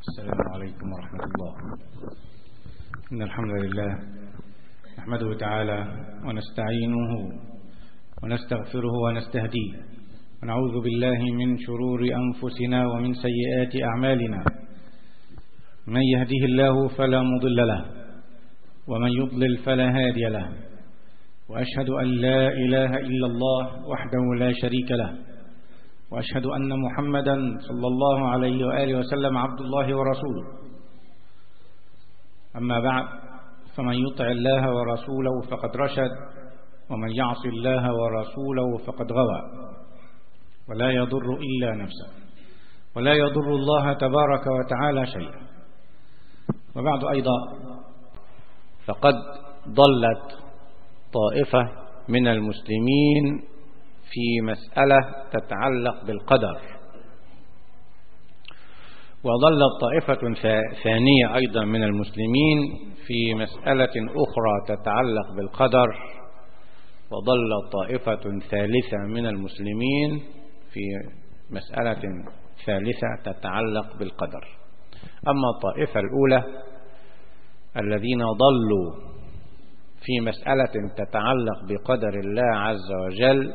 السلام عليكم ورحمة الله إن الحمد لله نحمده تعالى ونستعينه ونستغفره ونستهديه ونعوذ بالله من شرور أنفسنا ومن سيئات أعمالنا من يهده الله فلا مضل له ومن يضلل فلا هادي له وأشهد أن لا إله إلا الله وحده لا شريك له وأشهد أن محمدا صلى الله عليه وآله وسلم عبد الله ورسوله أما بعد فمن يطع الله ورسوله فقد رشد ومن يعص الله ورسوله فقد غوى ولا يضر إلا نفسه ولا يضر الله تبارك وتعالى شيئا وبعد أيضا فقد ضلت طائفة من المسلمين في مسألة تتعلق بالقدر وظلت طائفة ثانية أيضا من المسلمين في مسألة أخرى تتعلق بالقدر وظلت طائفة ثالثة من المسلمين في مسألة ثالثة تتعلق بالقدر أما الطائفة الأولى الذين ضلوا في مسألة تتعلق بقدر الله عز وجل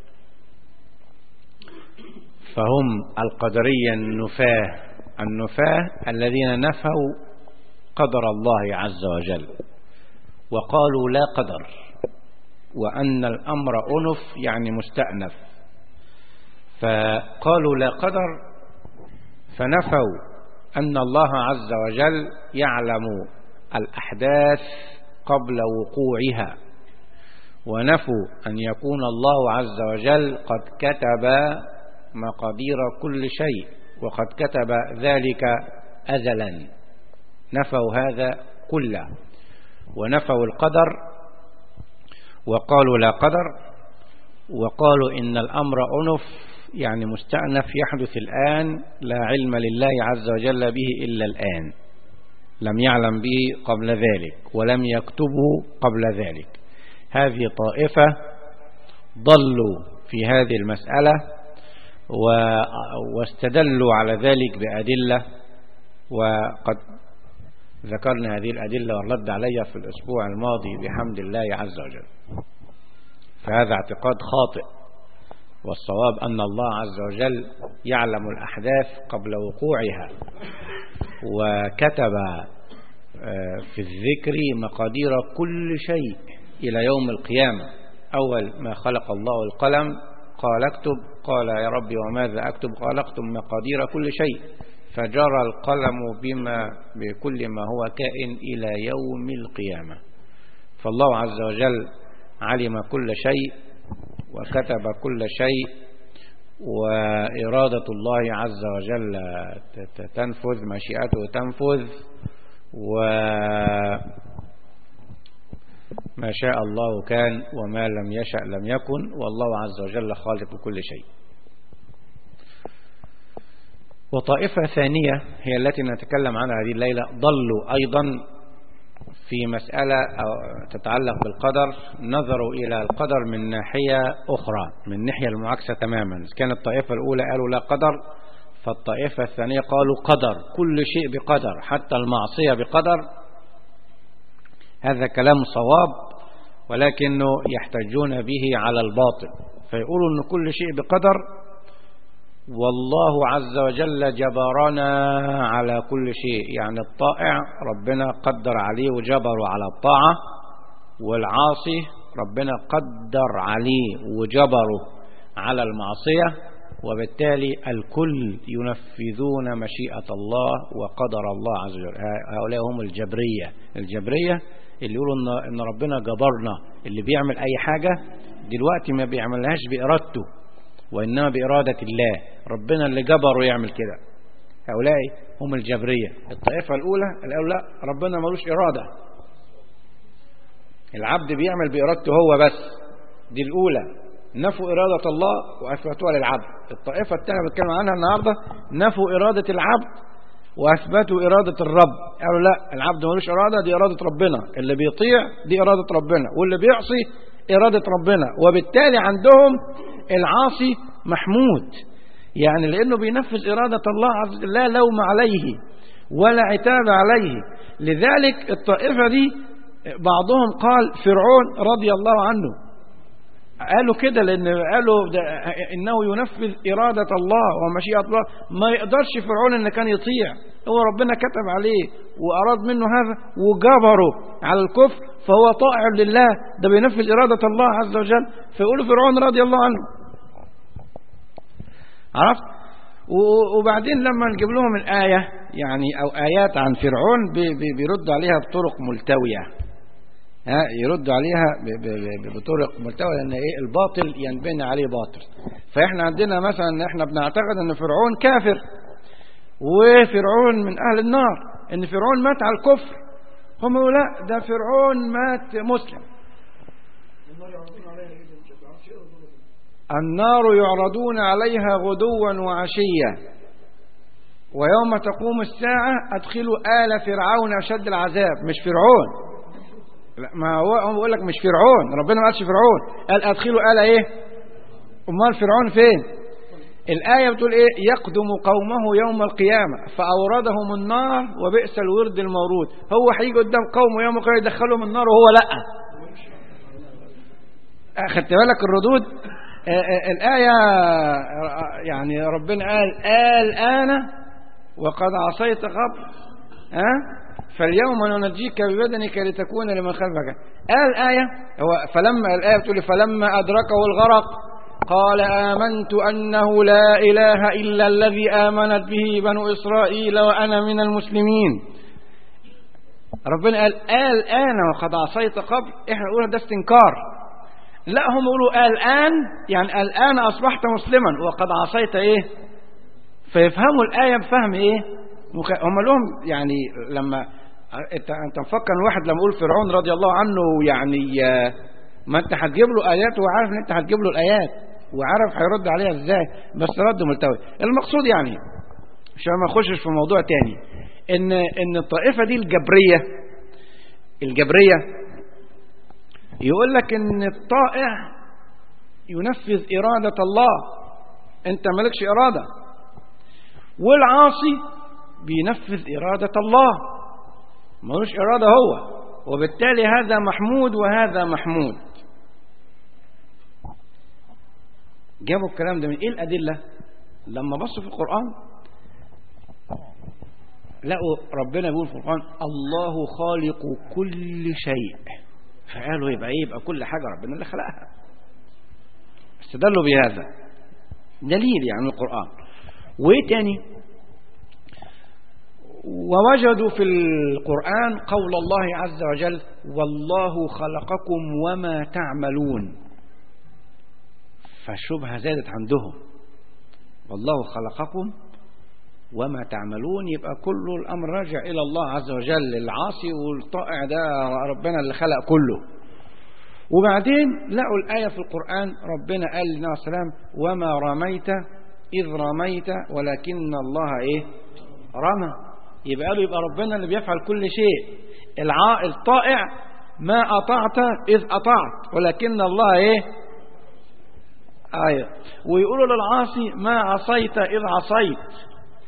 فهم القدرية النفاه النفاه الذين نفوا قدر الله عز وجل وقالوا لا قدر وأن الأمر أنف يعني مستأنف فقالوا لا قدر فنفوا أن الله عز وجل يعلم الأحداث قبل وقوعها ونفوا أن يكون الله عز وجل قد كتب مقادير كل شيء وقد كتب ذلك أزلا نفوا هذا كله ونفوا القدر وقالوا لا قدر وقالوا إن الأمر أنف يعني مستأنف يحدث الآن لا علم لله عز وجل به إلا الآن لم يعلم به قبل ذلك ولم يكتبه قبل ذلك هذه طائفة ضلوا في هذه المسألة واستدلوا على ذلك بأدلة وقد ذكرنا هذه الأدلة والرد عليها في الأسبوع الماضي بحمد الله عز وجل فهذا اعتقاد خاطئ والصواب أن الله عز وجل يعلم الأحداث قبل وقوعها وكتب في الذكر مقادير كل شيء إلى يوم القيامة أول ما خلق الله القلم قال اكتب قال يا ربي وماذا أكتب قال اكتب مقادير كل شيء فجرى القلم بما بكل ما هو كائن إلى يوم القيامة فالله عز وجل علم كل شيء وكتب كل شيء وإرادة الله عز وجل تنفذ مشيئته تنفذ وما شاء الله كان وما لم يشأ لم يكن والله عز وجل خالق كل شيء وطائفة ثانية هي التي نتكلم عنها هذه الليلة ضلوا أيضا في مسألة تتعلق بالقدر نظروا إلى القدر من ناحية أخرى من الناحية المعاكسة تماما كانت الطائفة الأولى قالوا لا قدر فالطائفة الثانية قالوا قدر كل شيء بقدر حتى المعصية بقدر هذا كلام صواب ولكنه يحتجون به على الباطل فيقولوا أن كل شيء بقدر والله عز وجل جبرنا على كل شيء يعني الطائع ربنا قدر عليه وجبره على الطاعة والعاصي ربنا قدر عليه وجبره على المعصية وبالتالي الكل ينفذون مشيئة الله وقدر الله عز وجل هؤلاء هم الجبرية الجبرية اللي يقولوا إن ربنا جبرنا اللي بيعمل أي حاجة دلوقتي ما بيعملهاش بإرادته وإنما بإرادة الله ربنا اللي جبره يعمل كده هؤلاء هم الجبرية الطائفة الأولى قالوا لا ربنا ملوش إرادة العبد بيعمل بإرادته هو بس دي الأولى نفوا إرادة الله وأثبتوها للعبد الطائفة الثانية بتكلم عنها النهاردة نفوا إرادة العبد وأثبتوا إرادة الرب قالوا لا العبد ملوش إرادة دي إرادة ربنا اللي بيطيع دي إرادة ربنا واللي بيعصي إرادة ربنا وبالتالي عندهم العاصي محمود يعني لأنه بينفذ إرادة الله عز وجل لا لوم عليه ولا عتاب عليه لذلك الطائفة دي بعضهم قال فرعون رضي الله عنه قالوا كده لأن قالوا ده إنه ينفذ إرادة الله ومشيئة الله ما يقدرش فرعون إن كان يطيع هو ربنا كتب عليه وأراد منه هذا وجبره على الكفر فهو طائع لله ده بينفذ إرادة الله عز وجل فيقولوا فرعون رضي الله عنه عرفت وبعدين لما نجيب لهم الآية يعني أو آيات عن فرعون بيردوا عليها بطرق ملتوية ها يردوا عليها بطرق ملتوية لأن إيه الباطل ينبني عليه باطل فإحنا عندنا مثلا إحنا بنعتقد أن فرعون كافر وفرعون من أهل النار أن فرعون مات على الكفر هم يقولوا لا ده فرعون مات مسلم النار يعرضون عليها غدوا وعشيا ويوم تقوم الساعة أدخلوا آل فرعون أشد العذاب مش فرعون لا ما هو هو بيقول لك مش فرعون ربنا ما قالش فرعون قال أدخلوا آل إيه أمال فرعون فين الآية بتقول إيه يقدم قومه يوم القيامة فأوردهم النار وبئس الورد المورود هو هيجي قدام قومه يوم القيامة يدخلهم النار وهو لأ أخدت بالك الردود الآية يعني ربنا قال قال أنا وقد عصيت قبل ها فاليوم ننجيك ببدنك لتكون لمن خلفك قال الآية هو فلما الآية بتقول فلما أدركه الغرق قال آمنت أنه لا إله إلا الذي آمنت به بنو إسرائيل وأنا من المسلمين ربنا قال قال أنا وقد عصيت قبل إحنا نقول ده استنكار لا هم يقولوا الآن يعني الآن أصبحت مسلما وقد عصيت إيه فيفهموا الآية بفهم إيه هم لهم يعني لما انت انت مفكر واحد لما يقول فرعون رضي الله عنه يعني ما انت هتجيب له ايات وعارف ان انت هتجيب له الايات وعارف هيرد عليها ازاي بس رد ملتوي المقصود يعني عشان ما نخشش في موضوع تاني ان ان الطائفه دي الجبريه الجبريه يقول لك ان الطائع ينفذ إرادة الله انت مالكش إرادة والعاصي بينفذ إرادة الله ملوش إرادة هو وبالتالي هذا محمود وهذا محمود جابوا الكلام ده من ايه الأدلة لما بصوا في القرآن لقوا ربنا بيقول في القرآن الله خالق كل شيء فقالوا يبقى ايه يبقى كل حاجة ربنا اللي خلقها استدلوا بهذا دليل يعني القرآن وايه تاني ووجدوا في القرآن قول الله عز وجل والله خلقكم وما تعملون فالشبهة زادت عندهم والله خلقكم وما تعملون يبقى كل الأمر راجع إلى الله عز وجل العاصي والطائع ده ربنا اللي خلق كله وبعدين لقوا الآية في القرآن ربنا قال لنا عليه السلام وما رميت إذ رميت ولكن الله إيه رمى يبقى قالوا يبقى ربنا اللي بيفعل كل شيء الع... الطائع ما أطعت إذ أطعت ولكن الله إيه آية ويقولوا للعاصي ما عصيت إذ عصيت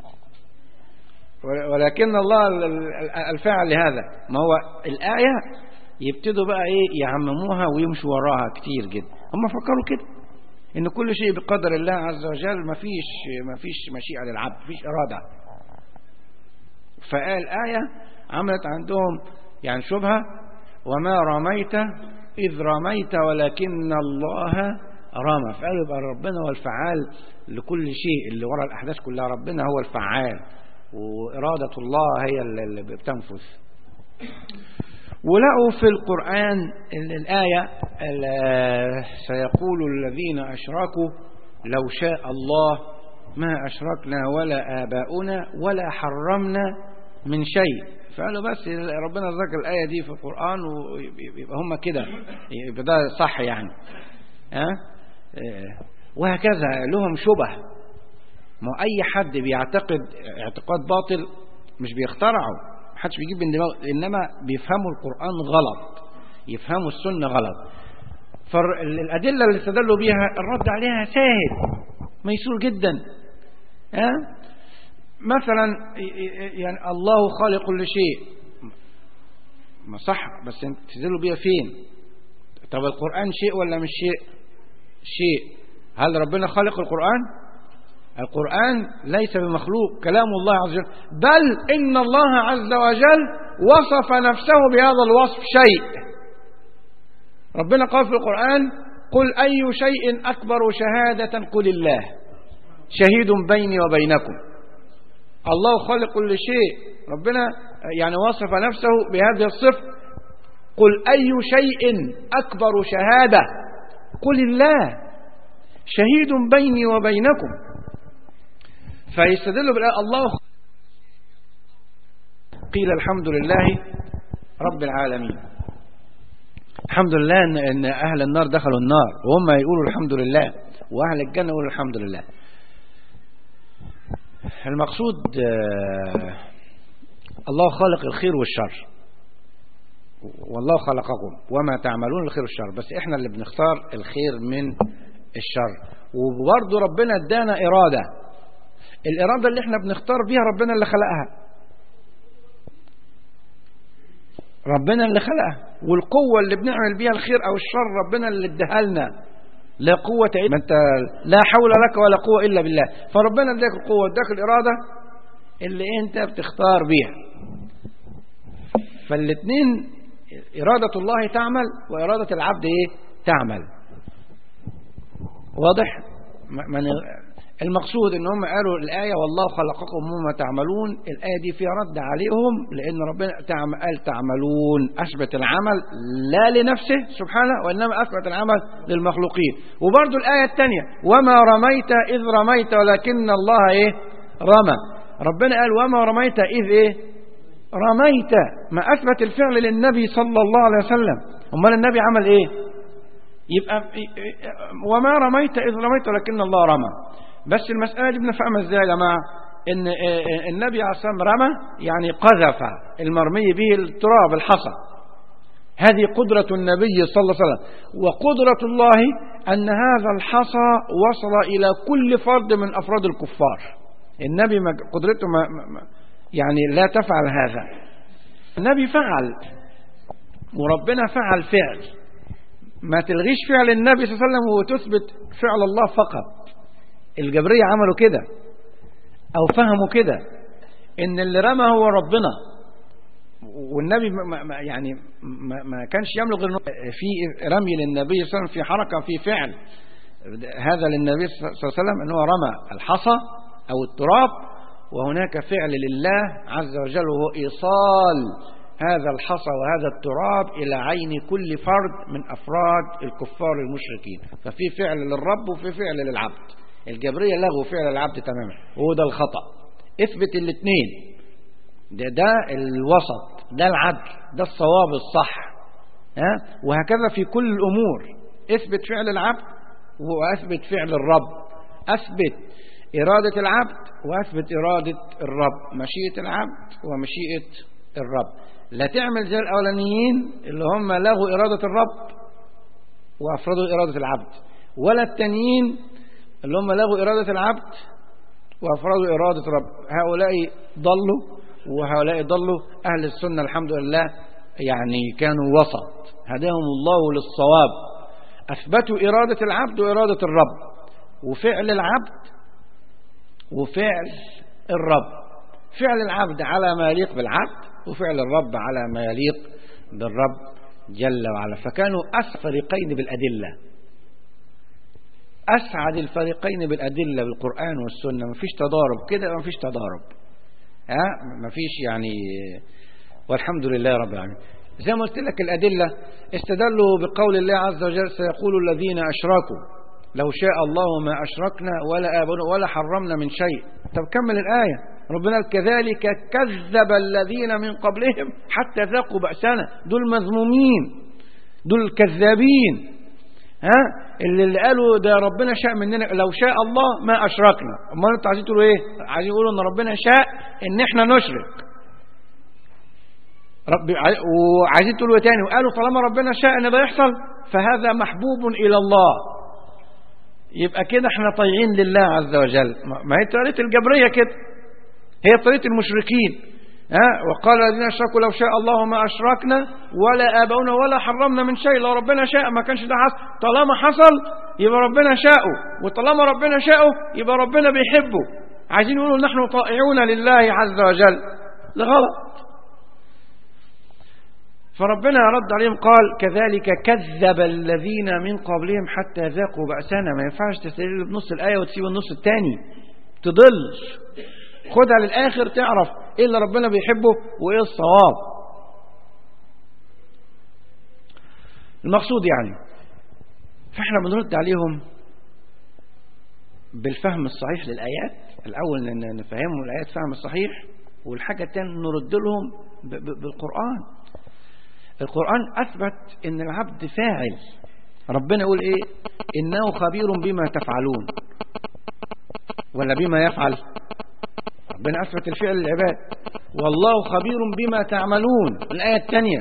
ولكن الله الفاعل لهذا ما هو الآية يبتدوا بقى إيه يعمموها ويمشوا وراها كتير جدا هم فكروا كده إن كل شيء بقدر الله عز وجل ما فيش ما فيش مشيئة للعبد ما فيش إرادة فقال آية عملت عندهم يعني شبهة وما رميت إذ رميت ولكن الله رمى فقالوا يبقى ربنا هو الفعال لكل شيء اللي ورا الأحداث كلها ربنا هو الفعال وإرادة الله هي اللي بتنفذ ولقوا في القرآن الآية سيقول الذين أشركوا لو شاء الله ما أشركنا ولا آباؤنا ولا حرمنا من شيء فقالوا بس ربنا ذكر الآية دي في القرآن ويبقى هم كده يبقى ده صح يعني ها وهكذا لهم شبه ما أي حد بيعتقد اعتقاد باطل مش بيخترعه محدش بيجيب من دماغه إنما بيفهموا القرآن غلط يفهموا السنة غلط فالأدلة اللي استدلوا بيها الرد عليها سهل ميسور جدا ها مثلا يعني الله خالق كل شيء ما صح بس تنزلوا بيها فين طب القرآن شيء ولا مش شيء شيء هل ربنا خالق القرآن القرآن ليس بمخلوق كلام الله عز وجل بل إن الله عز وجل وصف نفسه بهذا الوصف شيء ربنا قال في القرآن قل أي شيء أكبر شهادة قل الله شهيد بيني وبينكم الله خالق كل شيء ربنا يعني وصف نفسه بهذه الصفة قل أي شيء أكبر شهادة قل الله شهيد بيني وبينكم فيستدل بالآية الله قيل الحمد لله رب العالمين الحمد لله إن, إن أهل النار دخلوا النار وهم يقولوا الحمد لله وأهل الجنة يقولوا الحمد لله المقصود الله خالق الخير والشر والله خلقكم وما تعملون الخير والشر بس احنا اللي بنختار الخير من الشر وبرضه ربنا ادانا إرادة الإرادة اللي احنا بنختار بيها ربنا اللي خلقها ربنا اللي خلقها والقوة اللي بنعمل بيها الخير أو الشر ربنا اللي اداها لنا لا قوة إلا أنت لا حول لك ولا قوة إلا بالله فربنا اداك القوة اداك الإرادة اللي أنت بتختار بيها فالاثنين إرادة الله تعمل وإرادة العبد إيه تعمل واضح من المقصود ان هم قالوا الآية والله خلقكم وما تعملون الآية دي فيها رد عليهم لأن ربنا قال تعملون أثبت العمل لا لنفسه سبحانه وإنما أثبت العمل للمخلوقين وبرضو الآية الثانية وما رميت إذ رميت ولكن الله إيه رمى ربنا قال وما رميت إذ إيه رميت ما أثبت الفعل للنبي صلى الله عليه وسلم أمال النبي عمل إيه يبقى وما رميت إذ رميت ولكن الله رمى بس المسألة دي بنفهمها ازاي يا جماعة ان النبي عليه الصلاة والسلام رمى يعني قذف المرمي به التراب الحصى هذه قدرة النبي صلى الله عليه وسلم وقدرة الله أن هذا الحصى وصل إلى كل فرد من أفراد الكفار النبي قدرته ما يعني لا تفعل هذا النبي فعل وربنا فعل فعل ما تلغيش فعل النبي صلى الله عليه وسلم وتثبت فعل الله فقط الجبرية عملوا كده أو فهموا كده إن اللي رمى هو ربنا والنبي ما ما يعني ما, ما كانش يملك غير في رمي للنبي صلى الله عليه وسلم في حركة في فعل هذا للنبي صلى الله عليه وسلم أنه رمى الحصى أو التراب وهناك فعل لله عز وجل وهو إيصال هذا الحصى وهذا التراب إلى عين كل فرد من أفراد الكفار المشركين ففي فعل للرب وفي فعل للعبد الجبرية لغوا فعل العبد تماما وهو ده الخطأ اثبت الاثنين ده ده الوسط ده العدل ده الصواب الصح ها وهكذا في كل الأمور اثبت فعل العبد واثبت فعل الرب اثبت إرادة العبد واثبت إرادة الرب مشيئة العبد ومشيئة الرب لا تعمل زي الأولانيين اللي هم لغوا إرادة الرب وأفرضوا إرادة العبد ولا التانيين اللي هم لغوا إرادة العبد وأفرضوا إرادة الرب هؤلاء ضلوا وهؤلاء ضلوا أهل السنة الحمد لله يعني كانوا وسط هداهم الله للصواب أثبتوا إرادة العبد وإرادة الرب وفعل العبد وفعل الرب فعل العبد على ما يليق بالعبد وفعل الرب على ما يليق بالرب جل وعلا فكانوا أسعد فريقين بالأدلة أسعد الفريقين بالأدلة بالقرآن والسنة مفيش تضارب كده مفيش تضارب ها مفيش يعني والحمد لله رب العالمين زي ما قلت لك الأدلة استدلوا بقول الله عز وجل سيقول الذين أشركوا لو شاء الله ما أشركنا ولا آبنا ولا حرمنا من شيء طب كمل الآية ربنا كذلك كذب الذين من قبلهم حتى ذاقوا بأسنا دول مذمومين دول كذابين ها اللي, اللي قالوا ده ربنا شاء مننا لو شاء الله ما أشركنا امال انتوا عايزين تقولوا ايه عايزين يقولوا ان ربنا شاء ان احنا نشرك رب وعايزين تقولوا تاني وقالوا طالما ربنا شاء ان ده يحصل فهذا محبوب الى الله يبقى كده احنا طيعين لله عز وجل ما هي طريقه الجبريه كده هي طريقة المشركين ها وقال الذين اشركوا لو شاء الله ما اشركنا ولا اباؤنا ولا حرمنا من شيء لو ربنا شاء ما كانش ده حصل طالما حصل يبقى ربنا شاءه وطالما ربنا شاءه يبقى ربنا بيحبه عايزين يقولوا نحن طائعون لله عز وجل ده غلط فربنا رد عليهم قال كذلك كذب الذين من قبلهم حتى ذاقوا بأسنا ما ينفعش تستدل بنص الآية وتسيب النص الثاني تضل خدها للآخر تعرف إيه اللي ربنا بيحبه وإيه الصواب المقصود يعني فإحنا بنرد عليهم بالفهم الصحيح للآيات الأول أن نفهمهم الآيات فهم الصحيح والحاجة الثانية نرد لهم بالقرآن القرآن أثبت أن العبد فاعل ربنا يقول إيه إنه خبير بما تفعلون ولا بما يفعل ربنا أثبت الفعل للعباد والله خبير بما تعملون الآية الثانية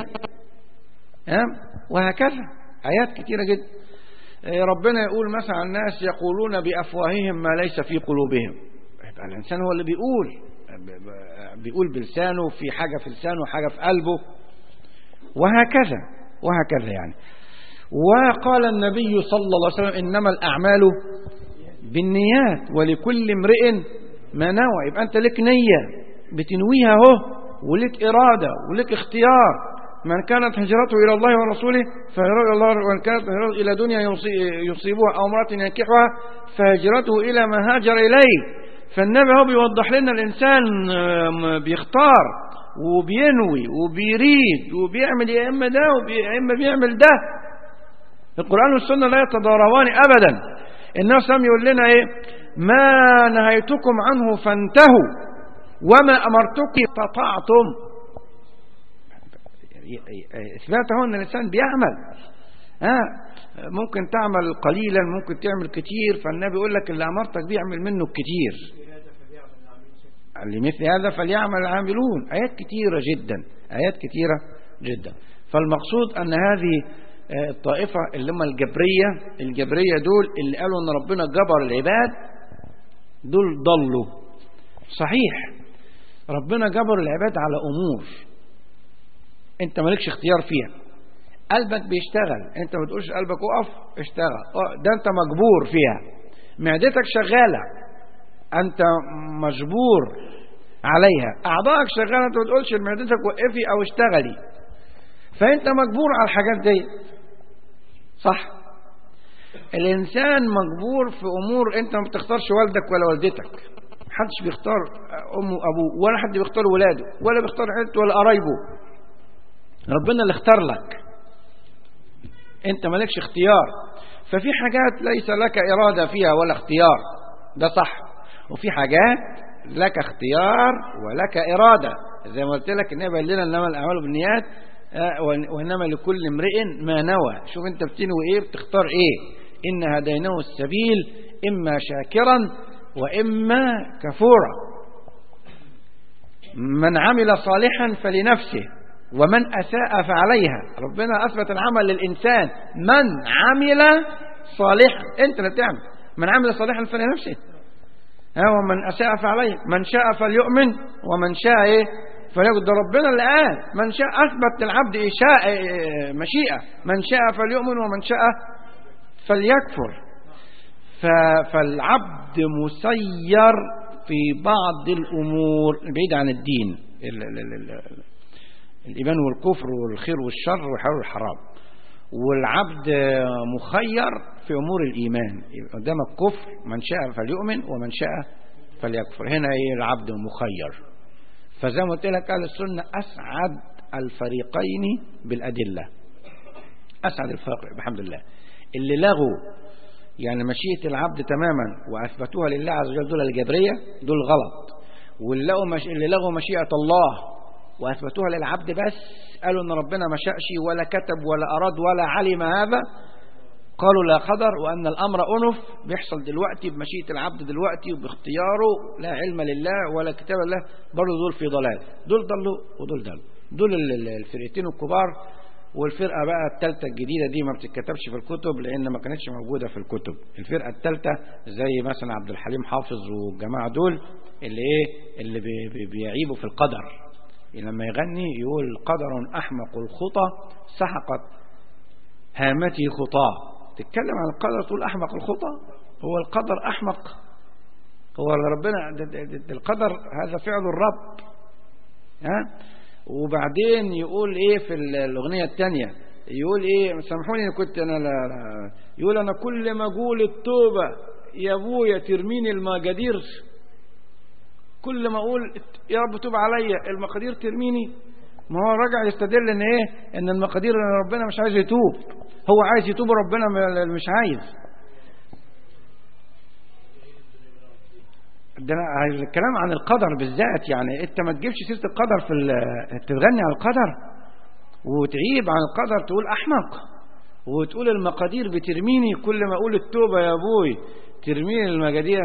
وهكذا آيات كثيرة جدا ربنا يقول مثلا الناس يقولون بأفواههم ما ليس في قلوبهم يبقى الإنسان هو اللي بيقول بيقول بلسانه في حاجة في لسانه وحاجة في قلبه وهكذا وهكذا يعني وقال النبي صلى الله عليه وسلم إنما الأعمال بالنيات ولكل امرئ ما نوى يبقى أنت لك نية بتنويها اهو ولك إرادة ولك اختيار من كانت هجرته إلى الله ورسوله فهجرته إلى الله ومن كانت هجرته إلى دنيا يصيبها أو امرأة ينكحها فهجرته إلى ما هاجر إليه فالنبي هو بيوضح لنا الإنسان بيختار وبينوي وبيريد وبيعمل يا إما ده ويا إما بيعمل ده القرآن والسنة لا يتضاربان أبدا الناس سام يقول لنا إيه ما نهيتكم عنه فانتهوا وما أمرتكم استطعتم إثبات هو أن الإنسان بيعمل ها ممكن تعمل قليلا ممكن تعمل كتير فالنبي يقول لك اللي أمرتك بيعمل منه كتير لمثل هذا فليعمل العاملون آيات كتيرة جدا آيات كتيرة جدا فالمقصود أن هذه الطائفة اللي هم الجبرية الجبرية دول اللي قالوا أن ربنا جبر العباد دول ضلوا صحيح ربنا جبر العباد على أمور أنت مالكش اختيار فيها قلبك بيشتغل أنت ما تقولش قلبك وقف اشتغل ده أنت مجبور فيها معدتك شغالة أنت مجبور عليها أعضائك شغالة أنت ما تقولش لمعدتك وقفي أو اشتغلي فأنت مجبور على الحاجات دي صح الإنسان مجبور في أمور أنت ما بتختارش والدك ولا والدتك محدش بيختار أمه وأبوه ولا حد بيختار ولاده ولا بيختار عيلته ولا قرايبه ربنا اللي اختار لك أنت مالكش اختيار ففي حاجات ليس لك إرادة فيها ولا اختيار ده صح وفي حاجات لك اختيار ولك إرادة زي ما قلت لك النبي قال لنا إنما الأعمال بالنيات وإنما لكل امرئ ما نوى شوف أنت بتنوي إيه بتختار إيه إن هديناه السبيل إما شاكرا وإما كفورا من عمل صالحا فلنفسه ومن أساء فعليها ربنا أثبت العمل للإنسان من عمل صالحا أنت اللي تعمل من عمل صالحا فلنفسه ها ومن أساء فعليه من شاء فليؤمن ومن شاء إيه فليقول ده ربنا اللي قال من شاء أثبت للعبد إشاء مشيئة من شاء فليؤمن ومن شاء فليكفر فالعبد مسير في بعض الأمور بعيد عن الدين ال ال ال ال الإيمان والكفر والخير والشر والحلال والحرام والعبد مخير في أمور الإيمان قدامك كفر من شاء فليؤمن ومن شاء فليكفر هنا إيه العبد مخير فزي ما قلت لك أهل السنة أسعد الفريقين بالأدلة أسعد الفريق بحمد الله اللي لغوا يعني مشيئة العبد تماما وأثبتوها لله عز وجل دول الجبرية دول غلط واللي لغوا, مش... اللي لغوا مشيئة الله وأثبتوها للعبد بس قالوا أن ربنا ما شاءش ولا كتب ولا أراد ولا علم هذا قالوا لا قدر وأن الأمر أنف بيحصل دلوقتي بمشيئة العبد دلوقتي وباختياره لا علم لله ولا كتاب الله برضه دول في ضلال دول ضلوا ودول ضلوا دول الفرقتين الكبار والفرقة بقى الثالثة الجديدة دي ما بتتكتبش في الكتب لأن ما كانتش موجودة في الكتب الفرقة الثالثة زي مثلا عبد الحليم حافظ والجماعة دول اللي إيه اللي بي بي بيعيبوا في القدر لما يغني يقول قدر أحمق الخطى سحقت هامتي خطاه تتكلم عن القدر تقول أحمق الخطى هو القدر أحمق هو ربنا القدر هذا فعل الرب ها وبعدين يقول ايه في الاغنيه الثانيه يقول ايه سامحوني كنت انا لا لا يقول انا كل ما اقول التوبه يا ابويا ترميني المقادير كل ما اقول يا رب توب عليا المقادير ترميني ما هو رجع يستدل ان ايه ان المقادير ان ربنا مش عايز يتوب هو عايز يتوب ربنا مش عايز ده الكلام عن القدر بالذات يعني انت ما تجيبش سيره القدر في تغني عن القدر وتعيب عن القدر تقول احمق وتقول المقادير بترميني كل ما اقول التوبه يا ابوي ترميني المقادير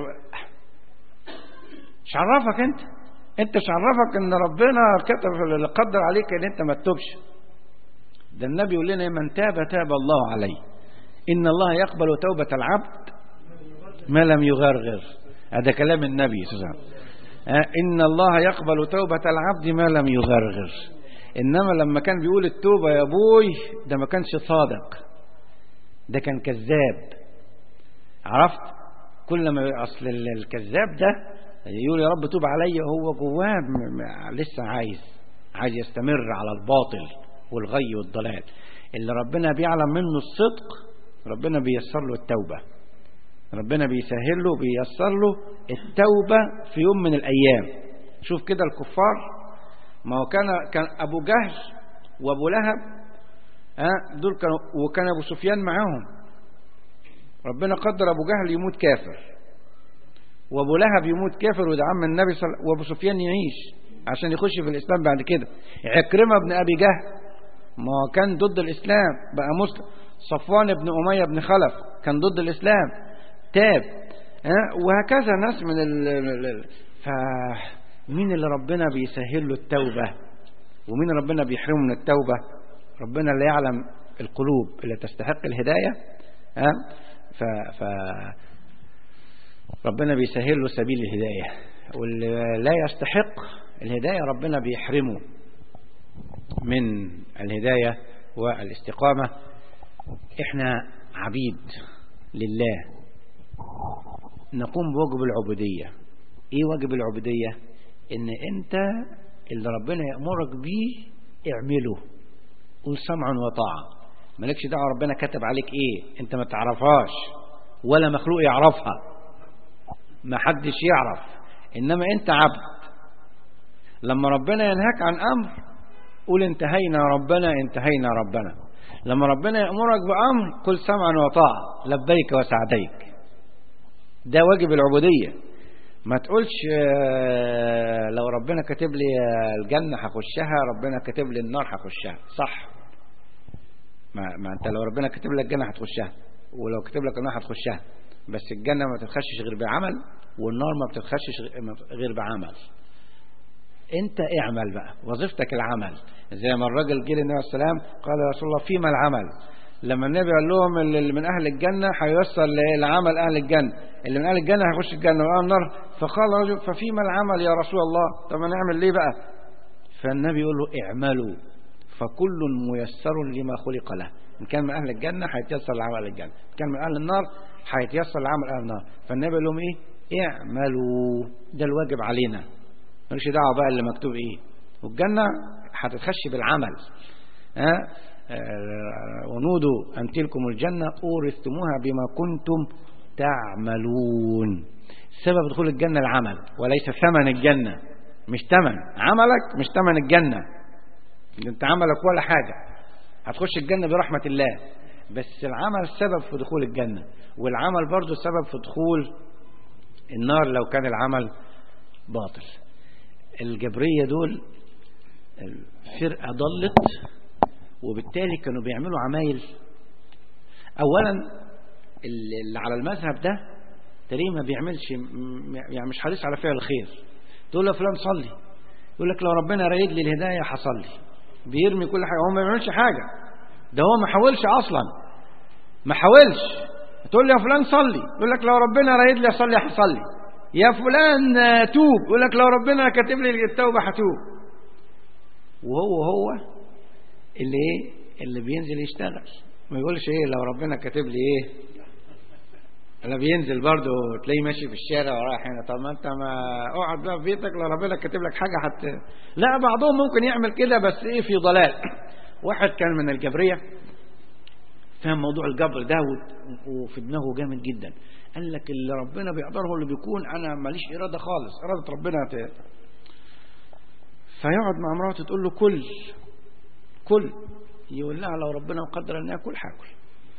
مش عرفك انت انت مش عرفك ان ربنا كتب قدر عليك ان انت ما تتوبش ده النبي يقول لنا من تاب تاب الله عليه ان الله يقبل توبه العبد ما لم يغرغر هذا كلام النبي صلى الله عليه وسلم إن الله يقبل توبة العبد ما لم يغرغر إنما لما كان بيقول التوبة يا أبوي ده ما كانش صادق ده كان كذاب عرفت كل ما أصل الكذاب ده يقول يا رب توب علي هو جواه لسه عايز عايز يستمر على الباطل والغي والضلال اللي ربنا بيعلم منه الصدق ربنا بيسر له التوبه ربنا بيسهل له بيسر له التوبة في يوم من الأيام شوف كده الكفار ما هو كان كان أبو جهل وأبو لهب ها دول كانوا وكان أبو سفيان معاهم ربنا قدر أبو جهل يموت كافر وأبو لهب يموت كافر وده عم النبي صلى وأبو سفيان يعيش عشان يخش في الإسلام بعد كده عكرمة بن أبي جهل ما هو كان ضد الإسلام بقى مسلم صفوان بن أمية بن خلف كان ضد الإسلام تاب وهكذا ناس من ال فمين اللي ربنا بيسهل له التوبة ومين ربنا بيحرمه من التوبة ربنا اللي يعلم القلوب اللي تستحق الهداية ف... ف ربنا بيسهل له سبيل الهداية واللي لا يستحق الهداية ربنا بيحرمه من الهداية والاستقامة احنا عبيد لله نقوم بواجب العبودية ايه واجب العبودية ان انت اللي ربنا يأمرك بيه اعمله قول سمعا وطاعة مالكش دعوة ربنا كتب عليك ايه انت ما تعرفهاش ولا مخلوق يعرفها ما حدش يعرف انما انت عبد لما ربنا ينهاك عن امر قول انتهينا ربنا انتهينا ربنا لما ربنا يأمرك بأمر قل سمعا وطاعة لبيك وسعديك ده واجب العبودية ما تقولش لو ربنا كاتب لي الجنة هخشها ربنا كاتب لي النار هخشها صح ما, ما انت لو ربنا كاتب لك الجنة هتخشها ولو كاتب لك النار هتخشها بس الجنة ما بتتخشش غير بعمل والنار ما بتتخشش غير بعمل انت اعمل بقى وظيفتك العمل زي ما الراجل جه للنبي عليه السلام قال يا رسول الله فيما العمل لما النبي قال لهم اللي من اهل الجنه هيوصل لعمل اهل الجنه اللي من اهل الجنه هيخش الجنه واهل النار فقال رجل ففيما العمل يا رسول الله طب نعمل ليه بقى فالنبي يقول له اعملوا فكل ميسر لما خلق له ان كان من اهل الجنه هيتيسر لعمل الجنه ان كان من اهل النار هيتيسر لعمل اهل النار فالنبي قال لهم ايه اعملوا ده الواجب علينا مالكش دعوه بقى اللي مكتوب ايه والجنه هتتخش بالعمل ها ونودوا أن تلكم الجنة أورثتموها بما كنتم تعملون سبب دخول الجنة العمل وليس ثمن الجنة مش ثمن عملك مش ثمن الجنة انت عملك ولا حاجة هتخش الجنة برحمة الله بس العمل سبب في دخول الجنة والعمل برضو سبب في دخول النار لو كان العمل باطل الجبرية دول الفرقة ضلت وبالتالي كانوا بيعملوا عمايل اولا اللي على المذهب ده تلاقيه ما بيعملش يعني مش حريص على فعل الخير تقول له فلان صلي يقول لك لو ربنا رايد لي الهدايه هصلي بيرمي كل حاجة هو ما بيعملش حاجة ده هو ما حاولش أصلا ما حاولش تقول لي يا فلان صلي يقول لك لو ربنا رايد لي أصلي هصلي يا فلان آه، توب يقول لك لو ربنا كاتب لي التوبة هتوب وهو هو اللي ايه اللي بينزل يشتغل ما يقولش ايه لو ربنا كاتب لي ايه انا بينزل برضه تلاقيه ماشي في الشارع ورايح هنا طب ما انت ما اقعد بقى في بيتك لو ربنا كاتب لك حاجه حت لا بعضهم ممكن يعمل كده بس ايه في ضلال واحد كان من الجبريه فاهم موضوع الجبر ده و- وفي دماغه جامد جدا قال لك اللي ربنا بيقدره اللي بيكون انا ماليش اراده خالص اراده ربنا ت... فيقعد مع مراته تقول له كل كل يقول لها لو ربنا مقدر اني اكل هاكل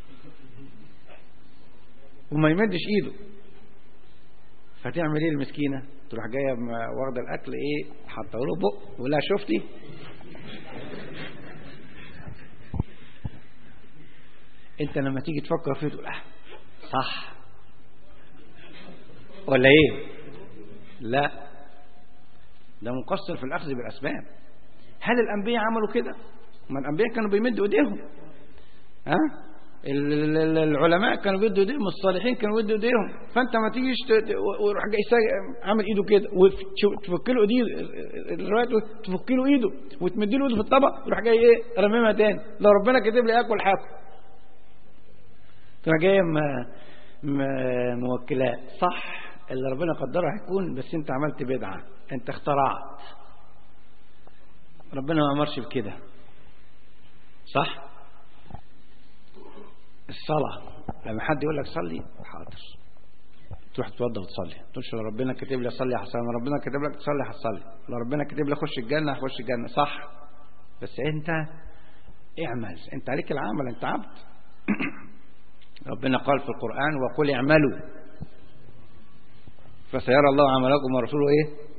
وما يمدش ايده فتعمل ايه المسكينه تروح جايه م- واخده الاكل ايه حاطه له بق يقول لها شفتي انت لما تيجي تفكر فيه تقول اه صح ولا ايه لا ده مقصر في الاخذ بالاسباب هل الانبياء عملوا كده ما الانبياء كانوا بيمدوا ايديهم ها ال- ال- ال- العلماء كانوا بيدوا ايديهم الصالحين كانوا بيدوا ايديهم فانت ما تيجيش ت- ت- ويروح جاي سا- عامل ايده كده وتفك له ايديه الروايات تقول تفك له ايده وتمد له ايده في الطبق ويروح جاي ايه رميمها تاني لو ربنا كاتب لي اكل هاكل تروح جايه م- م- موكلات صح اللي ربنا قدره هيكون بس انت عملت بدعه انت اخترعت ربنا ما امرش بكده صح الصلاة لما حد يقول لك صلي حاضر تروح تتوضى وتصلي تقولش لو ربنا كاتب لي اصلي هصلي لو ربنا كاتب لك تصلي هتصلي لو ربنا كاتب لي اخش الجنه هخش الجنه صح بس انت اعمل انت عليك العمل انت عبد ربنا قال في القرآن وقل اعملوا فسيرى الله عملكم ورسوله ايه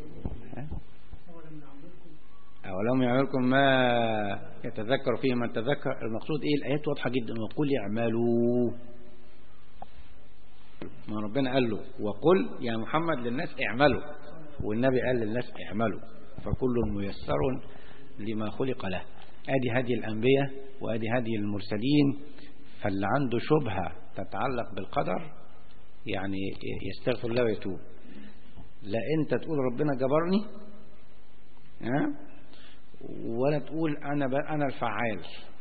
أولم يعملكم ما يتذكر فيه من تذكر المقصود ايه الآيات واضحة جدا وقل اعملوا ما ربنا قال له وقل يا محمد للناس اعملوا والنبي قال للناس اعملوا فكل ميسر لما خلق له ادي هدي الانبياء وادي هدي المرسلين فاللي عنده شبهة تتعلق بالقدر يعني يستغفر الله ويتوب لا انت تقول ربنا جبرني ها ولا تقول انا ب... انا الفعال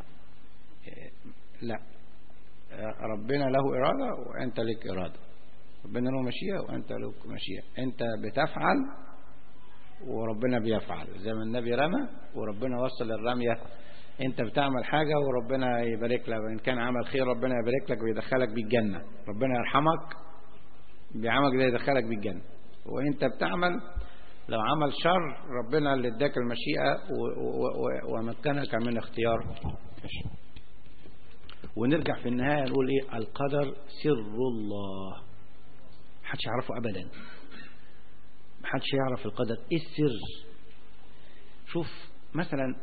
لا ربنا له إرادة وأنت لك إرادة ربنا له مشيئة وأنت لك مشيئة أنت بتفعل وربنا بيفعل زي ما النبي رمى وربنا وصل الرمية أنت بتعمل حاجة وربنا يبارك لك وإن كان عمل خير ربنا يبارك لك ويدخلك بالجنة ربنا يرحمك بعملك ده يدخلك بالجنة وأنت بتعمل لو عمل شر ربنا اللي اداك المشيئة ومكنك من اختيار الشر ونرجع في النهاية نقول ايه القدر سر الله محدش يعرفه ابدا محدش يعرف القدر ايه السر شوف مثلا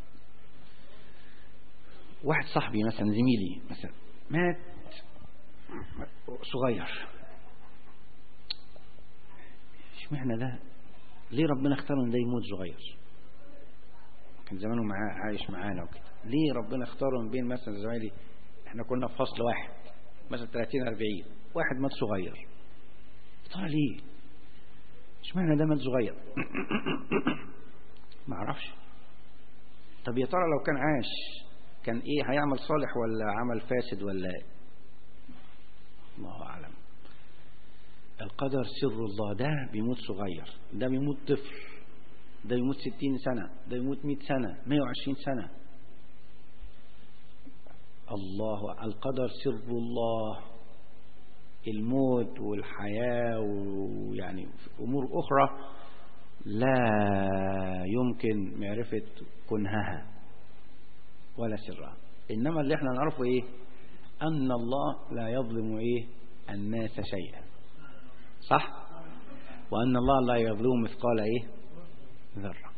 واحد صاحبي مثلا زميلي مثلا مات صغير اشمعنى ده ليه ربنا اختار ان ده يموت صغير كان زمانه معاه عايش معانا وكده ليه ربنا اختاره من بين مثلا زمايلي احنا كنا في فصل واحد مثلا 30 40 واحد مات صغير ترى ليه اشمعنى ده مات صغير ما اعرفش طب يا ترى لو كان عاش كان ايه هيعمل صالح ولا عمل فاسد ولا ايه الله اعلم القدر سر الله ده بيموت صغير ده بيموت طفل ده يموت ستين سنة ده يموت مئة سنة مئة وعشرين سنة الله القدر سر الله الموت والحياة ويعني أمور أخرى لا يمكن معرفة كنهها ولا سرها إنما اللي احنا نعرفه إيه أن الله لا يظلم إيه الناس شيئا صح وأن الله لا يظلم مثقال إيه ذرة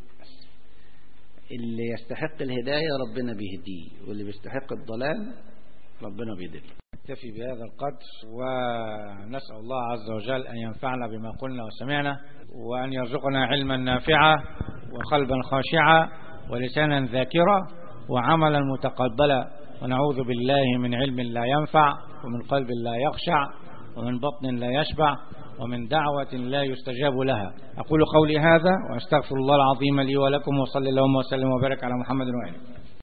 اللي يستحق الهداية ربنا بيهديه واللي بيستحق الضلال ربنا بيضل نكتفي بهذا القدر ونسأل الله عز وجل أن ينفعنا بما قلنا وسمعنا وأن يرزقنا علما نافعا وقلبا خاشعا ولسانا ذاكرا وعملا متقبلا ونعوذ بالله من علم لا ينفع ومن قلب لا يخشع ومن بطن لا يشبع ومن دعوة لا يستجاب لها أقول قولي هذا وأستغفر الله العظيم لي ولكم وصلى اللهم وسلم وبارك على محمد وآله